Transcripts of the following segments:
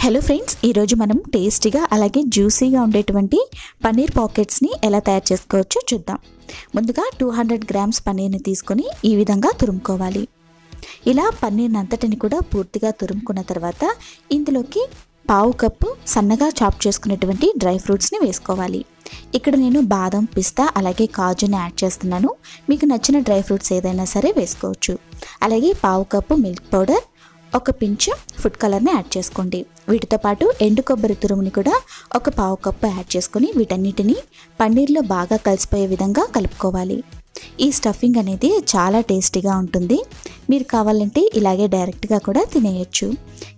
hello friends ఈరోజు మనం టేస్టీగా అలాగే జ్యూసీగా ఉండేటువంటి పన్నీర్ పాకెట్స్ని ఎలా తయారు చేసుకోవచ్చో చూద్దాం ముందుగా టూ హండ్రెడ్ గ్రామ్స్ పన్నీర్ని తీసుకొని ఈ విధంగా తురుముకోవాలి ఇలా పన్నీర్ని అంతటిని కూడా పూర్తిగా తురుముకున్న తర్వాత ఇందులోకి పావు కప్పు సన్నగా చాప్ చేసుకున్నటువంటి డ్రై ఫ్రూట్స్ని వేసుకోవాలి ఇక్కడ నేను బాదం పిస్తా అలాగే కాజుని యాడ్ చేస్తున్నాను మీకు నచ్చిన డ్రై ఫ్రూట్స్ ఏదైనా సరే వేసుకోవచ్చు అలాగే పావు కప్పు మిల్క్ పౌడర్ ఒక పించు ఫుడ్ కలర్ని యాడ్ చేసుకోండి వీటితో పాటు ఎండు కొబ్బరి తురుముని కూడా ఒక పావు కప్పు యాడ్ చేసుకొని వీటన్నిటిని పన్నీర్లో బాగా కలిసిపోయే విధంగా కలుపుకోవాలి ఈ స్టఫింగ్ అనేది చాలా టేస్టీగా ఉంటుంది మీరు కావాలంటే ఇలాగే డైరెక్ట్గా కూడా తినేయచ్చు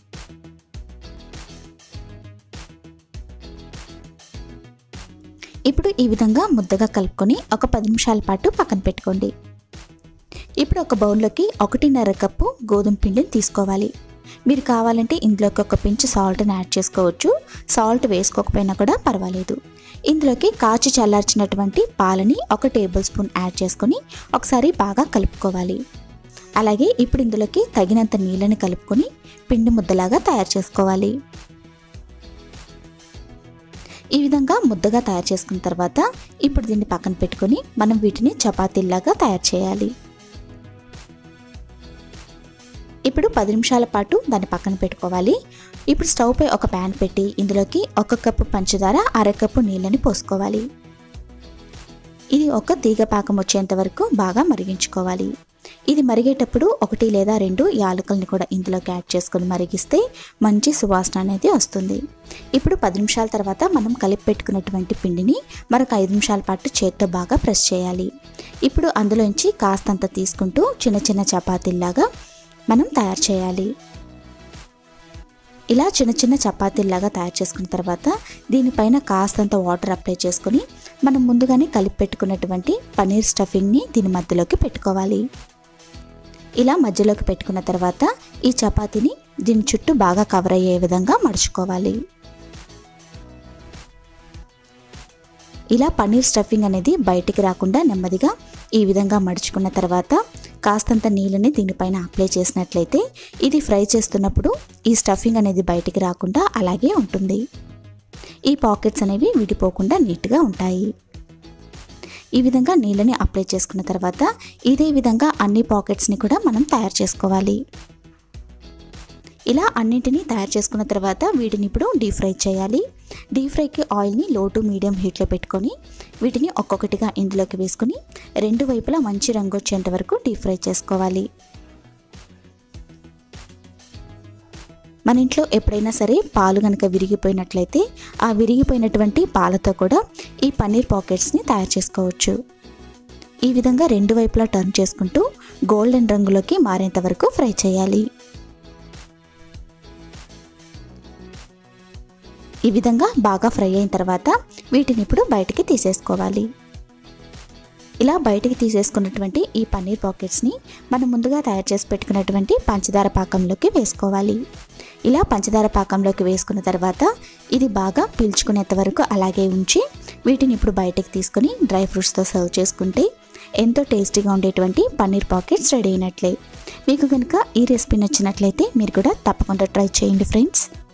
ఇప్పుడు ఈ విధంగా ముద్దగా కలుపుకొని ఒక పది నిమిషాల పాటు పక్కన పెట్టుకోండి ఇప్పుడు ఒక బౌల్లోకి ఒకటిన్నర కప్పు గోధుమ పిండిని తీసుకోవాలి మీరు కావాలంటే ఇందులోకి ఒక పించు సాల్ట్ని యాడ్ చేసుకోవచ్చు సాల్ట్ వేసుకోకపోయినా కూడా పర్వాలేదు ఇందులోకి కాచి చల్లార్చినటువంటి పాలని ఒక టేబుల్ స్పూన్ యాడ్ చేసుకొని ఒకసారి బాగా కలుపుకోవాలి అలాగే ఇప్పుడు ఇందులోకి తగినంత నీళ్ళని కలుపుకొని పిండి ముద్దలాగా తయారు చేసుకోవాలి ఈ విధంగా ముద్దగా తయారు చేసుకున్న తర్వాత ఇప్పుడు దీన్ని పక్కన పెట్టుకొని మనం వీటిని చపాతీల్లాగా తయారు చేయాలి ఇప్పుడు పది నిమిషాల పాటు దాన్ని పక్కన పెట్టుకోవాలి ఇప్పుడు స్టవ్ పై ఒక ప్యాన్ పెట్టి ఇందులోకి ఒక కప్పు పంచదార అరకప్పు నీళ్ళని పోసుకోవాలి ఇది ఒక తీగ పాకం వచ్చేంత వరకు బాగా మరిగించుకోవాలి ఇది మరిగేటప్పుడు ఒకటి లేదా రెండు యాలకుల్ని కూడా ఇందులోకి యాడ్ చేసుకొని మరిగిస్తే మంచి సువాసన అనేది వస్తుంది ఇప్పుడు పది నిమిషాల తర్వాత మనం కలిపి పెట్టుకున్నటువంటి పిండిని మరొక ఐదు నిమిషాల పాటు చేత్తో బాగా ప్రెస్ చేయాలి ఇప్పుడు అందులోంచి కాస్తంత తీసుకుంటూ చిన్న చిన్న చపాతీల్లాగా మనం తయారు చేయాలి ఇలా చిన్న చిన్న చపాతీల్లాగా తయారు చేసుకున్న తర్వాత దీనిపైన కాస్తంత వాటర్ అప్లై చేసుకొని మనం ముందుగానే కలిపి పెట్టుకున్నటువంటి పనీర్ స్టఫింగ్ని దీని మధ్యలోకి పెట్టుకోవాలి ఇలా మధ్యలోకి పెట్టుకున్న తర్వాత ఈ చపాతీని దీని చుట్టూ బాగా కవర్ అయ్యే విధంగా మడుచుకోవాలి ఇలా పన్నీర్ స్టఫింగ్ అనేది బయటికి రాకుండా నెమ్మదిగా ఈ విధంగా మడుచుకున్న తర్వాత కాస్తంత నీళ్ళని దీనిపైన అప్లై చేసినట్లయితే ఇది ఫ్రై చేస్తున్నప్పుడు ఈ స్టఫింగ్ అనేది బయటికి రాకుండా అలాగే ఉంటుంది ఈ పాకెట్స్ అనేవి విడిపోకుండా నీట్గా ఉంటాయి ఈ విధంగా నీళ్ళని అప్లై చేసుకున్న తర్వాత ఇదే విధంగా అన్ని పాకెట్స్ని కూడా మనం తయారు చేసుకోవాలి ఇలా అన్నింటినీ తయారు చేసుకున్న తర్వాత వీటిని ఇప్పుడు డీప్ ఫ్రై చేయాలి డీప్ ఫ్రైకి ఆయిల్ని లో టు మీడియం హీట్లో పెట్టుకొని వీటిని ఒక్కొక్కటిగా ఇందులోకి వేసుకొని రెండు వైపులా మంచి రంగు వచ్చేంత వరకు డీప్ ఫ్రై చేసుకోవాలి మన ఇంట్లో ఎప్పుడైనా సరే పాలు కనుక విరిగిపోయినట్లయితే ఆ విరిగిపోయినటువంటి పాలతో కూడా ఈ పన్నీర్ పాకెట్స్ని తయారు చేసుకోవచ్చు ఈ విధంగా రెండు వైపులా టర్న్ చేసుకుంటూ గోల్డెన్ రంగులోకి మారేంత వరకు ఫ్రై చేయాలి ఈ విధంగా బాగా ఫ్రై అయిన తర్వాత వీటిని ఇప్పుడు బయటికి తీసేసుకోవాలి ఇలా బయటికి తీసేసుకున్నటువంటి ఈ పన్నీర్ పాకెట్స్ని మనం ముందుగా తయారు చేసి పెట్టుకున్నటువంటి పంచదార పాకంలోకి వేసుకోవాలి ఇలా పంచదార పాకంలోకి వేసుకున్న తర్వాత ఇది బాగా పీల్చుకునేంత వరకు అలాగే ఉంచి వీటిని ఇప్పుడు బయటికి తీసుకొని డ్రై ఫ్రూట్స్తో సర్వ్ చేసుకుంటే ఎంతో టేస్టీగా ఉండేటువంటి పన్నీర్ పాకెట్స్ రెడీ అయినట్లే మీకు కనుక ఈ రెసిపీ నచ్చినట్లయితే మీరు కూడా తప్పకుండా ట్రై చేయండి ఫ్రెండ్స్